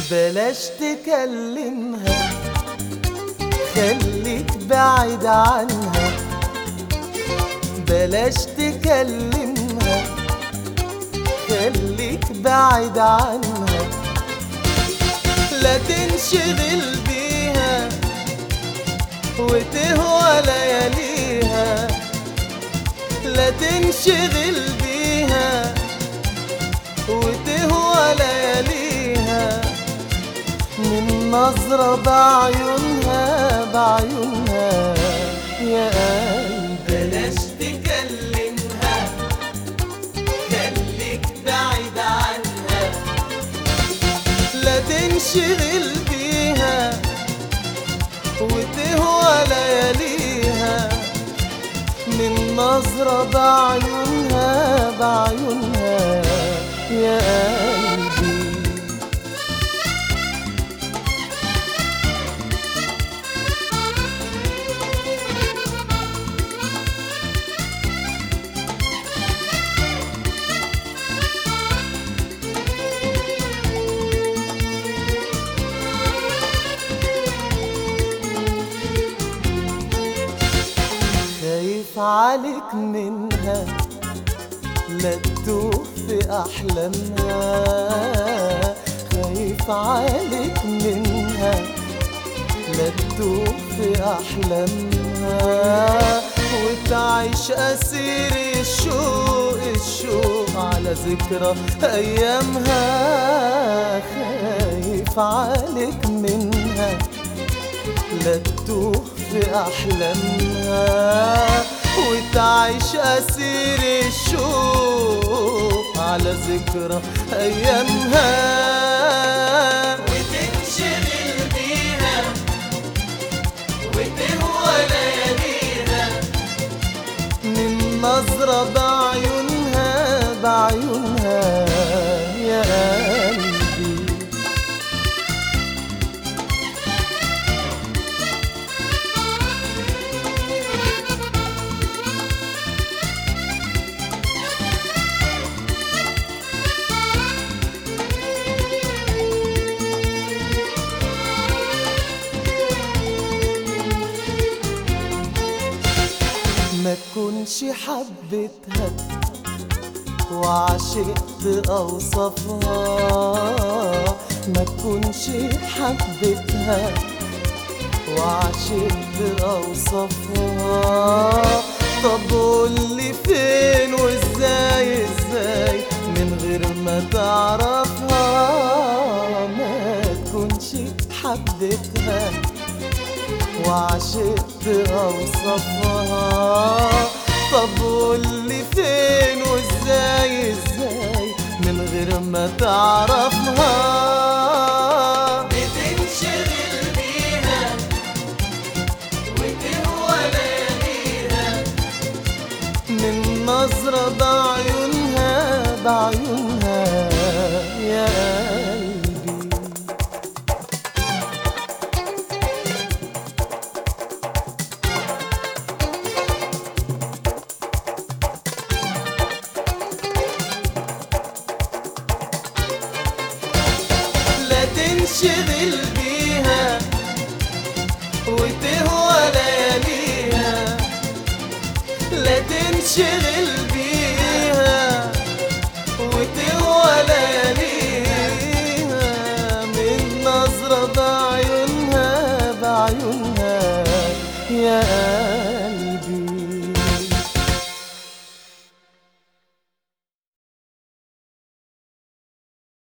بلاش تكلمها خليك بعيد عنها بلاش تكلمها خليك بعيد عنها لا تنشغل بيها وتهوى لياليها لا تنشغل بيها وتهوى لياليها من نظرة بعيونها بعيونها يا قلبي بلاش تكلمها خليك بعيد عنها لا تنشغل بيها وتهوى لياليها من نظرة بعيونها بعيونها يا قلبي خايف عليك منها لا تدوخ في أحلامها خايف عليك منها لا تدوخ في أحلامها وتعيش أسير الشوق الشوق على ذكرى أيامها خايف عليك منها لا تدوخ في أحلامها وتعيش أسير الشوق على ذكرى أيامها وتنشغل بيها وتهوى لياليها من نظرة بعيونها بعيونها يا قلبي ما تكونش حبيتها وعشقت اوصافها ما تكونش حبيتها وعشقت اوصافها طب قولي فين وازاي ازاي من غير ما تعرفها ما تكونش حبيتها وعشقت اوصافها طب قولي فين وازاي ازاي من غير ما تعرفها بتنشغل بيها وتهوى لياليها من نظرة بعيونها بعيونها يا قلبي لا تنشغل بيها وتهوى لياليها لا تنشغل بيها وتهوى لياليها من نظرة بعيونها بعيونها يا